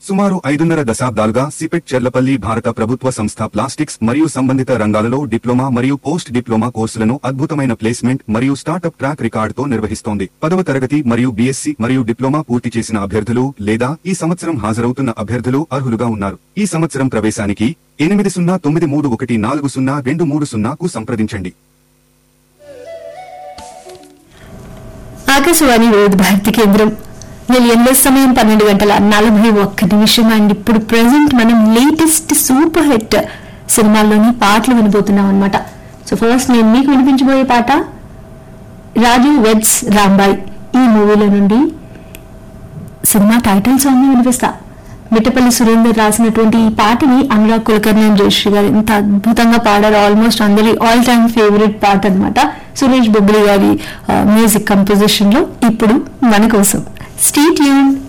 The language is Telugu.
సుమారు ఐదున్నర దశాబ్దాలుగా సిపెట్ చెర్లపల్లి భారత ప్రభుత్వ సంస్థ ప్లాస్టిక్స్ మరియు సంబంధిత రంగాలలో డిప్లొమా మరియు పోస్ట్ డిప్లొమా కోర్సులను అద్భుతమైన ప్లేస్మెంట్ మరియు స్టార్టప్ ట్రాక్ రికార్డుతో నిర్వహిస్తోంది పదవ తరగతి మరియు బీఎస్సీ మరియు డిప్లొమా పూర్తి చేసిన అభ్యర్థులు లేదా ఈ సంవత్సరం హాజరవుతున్న అభ్యర్థులు అర్హులుగా ఉన్నారు ఈ సంవత్సరం ప్రవేశానికి ఎనిమిది సున్నా తొమ్మిది మూడు ఒకటి నాలుగు సున్నా రెండు మూడు సున్నాకు సంప్రదించండి ఆకాశవాణి వివిధ భారతి కేంద్రం నిలయంలో సమయం పన్నెండు గంటల నలభై ఒక్క నిమిషం అండ్ ఇప్పుడు ప్రెసెంట్ మనం లేటెస్ట్ సూపర్ హిట్ సినిమాల్లోని పాటలు వినబోతున్నాం అనమాట సో ఫస్ట్ నేను మీకు వినిపించబోయే పాట రాజు వెడ్స్ రాంబాయ్ ఈ మూవీలో నుండి సినిమా టైటిల్ సాంగ్ ని వినిపిస్తా మిట్టపల్లి సురేందర్ రాసినటువంటి ఈ పాటని అనురాగ్ కులకర్ణి అండ్ జయశ్రీ గారు ఎంత అద్భుతంగా పాడారు ఆల్మోస్ట్ అందరి ఆల్ టైమ్ ఫేవరెట్ పాట అన్నమాట సురేష్ బొబ్బిలి గారి మ్యూజిక్ కంపోజిషన్ లో ఇప్పుడు మన కోసం స్టీ ట్యూన్